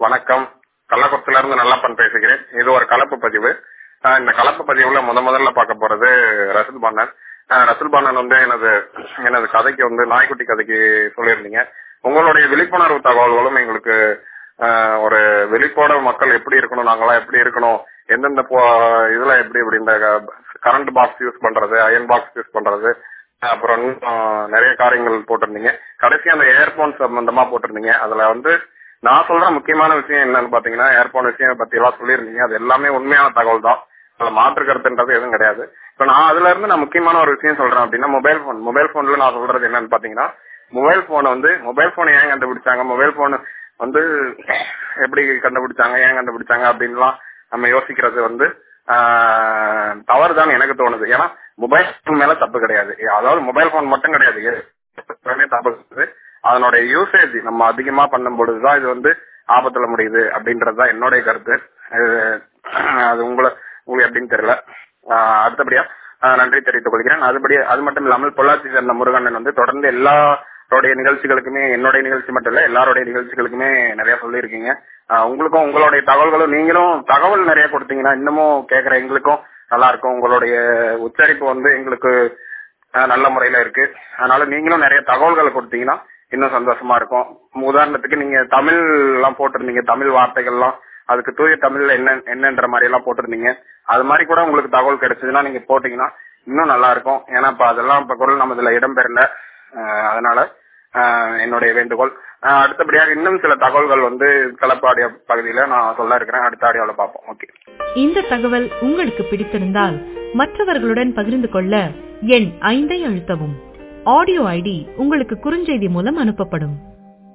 வணக்கம் கள்ளக்குளத்துல இருந்து நல்லப்பன் பேசுகிறேன் இது ஒரு கலப்பு பதிவு ஆஹ் இந்த கலப்பு பதிவுல முத முதல்ல பார்க்க போறது ரசூல் பானன் ஆஹ் ரசூல் பானன் வந்து எனது எனது கதைக்கு வந்து நாய்க்குட்டி கதைக்கு சொல்லியிருந்தீங்க உங்களுடைய விழிப்புணர்வு தகவல்களும் எங்களுக்கு ஆஹ் ஒரு விழிப்போட மக்கள் எப்படி இருக்கணும் நாங்களாம் எப்படி இருக்கணும் எந்தெந்த போ- இதுல எப்படி இப்படி இந்த கரண்ட் பாக்ஸ் யூஸ் பண்றது அயன் பாக்ஸ் யூஸ் பண்றது அப்புறம் இன்னும் நிறைய காரியங்கள் போட்டிருந்தீங்க கடைசி அந்த ஏர்போன் சம்பந்தமா போட்டிருந்தீங்க அதுல வந்து நான் சொல்ற முக்கியமான விஷயம் என்னன்னு பாத்தீங்கன்னா ஏர்போன் விஷயம் பத்தி எல்லாம் சொல்லியிருந்தீங்க அது எல்லாமே உண்மையான தகவல் தான் அதுல மாற்று கருத்துன்றது எதுவும் கிடையாது இப்ப நான் அதுல இருந்து நான் முக்கியமான ஒரு விஷயம் சொல்றேன் அப்படின்னா மொபைல் போன் மொபைல் போன்ல நான் சொல்றது என்னன்னு பாத்தீங்கன்னா மொபைல் போன் வந்து மொபைல் போன் ஏன் கண்டுபிடிச்சாங்க மொபைல் போன் வந்து எப்படி கண்டுபிடிச்சாங்க ஏன் கண்டுபிடிச்சாங்க அப்படின்லாம் நம்ம யோசிக்கிறது வந்து தவறு தான் எனக்கு தோணுது ஏன்னா மொபைல் போன் மேல தப்பு கிடையாது அதாவது மொபைல் போன் மட்டும் கிடையாது எல்லாமே தப்பு இருக்குது அதனுடைய யூசேஜ் நம்ம அதிகமா பண்ணும் பொழுதுதான் இது வந்து ஆபத்துல முடியுது அப்படின்றதுதான் என்னுடைய கருத்து அது- அது உங்களை உங்களுக்கு எப்படின்னு தெரியல ஆஹ் அடுத்தபடியா ஆஹ் நன்றி தெரிவித்துக் கொள்கிறேன் அதுபடி அது மட்டும் இல்லாமல் பொள்ளாச்சி சேர்ந்த முருகண்ணன் வந்து தொடர்ந்து எல்லாருடைய நிகழ்ச்சிகளுக்குமே என்னுடைய நிகழ்ச்சி மட்டும் இல்ல எல்லாருடைய நிகழ்ச்சிகளுக்குமே நிறைய சொல்லியிருக்கீங்க ஆஹ் உங்களுக்கும் உங்களுடைய தகவல்களும் நீங்களும் தகவல் நிறைய கொடுத்தீங்கன்னா இன்னமும் கேட்கிற எங்களுக்கும் நல்லா இருக்கும் உங்களுடைய உச்சரிப்பு வந்து எங்களுக்கு ஆஹ் நல்ல முறையில இருக்கு அதனால நீங்களும் நிறைய தகவல்கள் கொடுத்தீங்கன்னா இன்னும் சந்தோஷமா இருக்கும் உதாரணத்துக்கு நீங்க தமிழ் எல்லாம் போட்டிருந்தீங்க தமிழ் வார்த்தைகள்லாம் அதுக்கு தூய தமிழ்ல என்ன என்னன்ற மாதிரி எல்லாம் போட்டிருந்தீங்க அது மாதிரி கூட உங்களுக்கு தகவல் கிடைச்சதுன்னா நீங்க போட்டீங்கன்னா இன்னும் நல்லா இருக்கும் ஏன்னா இப்ப அதெல்லாம் இப்ப குரல் நம்ம இதுல இடம்பெறல ஆஹ் அதனால ஆஹ் என்னுடைய வேண்டுகோள் ஆஹ் அடுத்தபடியாக இன்னும் சில தகவல்கள் வந்து கலப்பாடிய பகுதியில நான் சொல்ல இருக்கிறேன் அடுத்த ஆடியோல பார்ப்போம் ஓகே இந்த தகவல் உங்களுக்கு பிடித்திருந்தால் மற்றவர்களுடன் பகிர்ந்து கொள்ள எண் ஐந்தை அழுத்தவும் ஆடியோ ஐடி உங்களுக்கு குறுஞ்செய்தி மூலம் அனுப்பப்படும்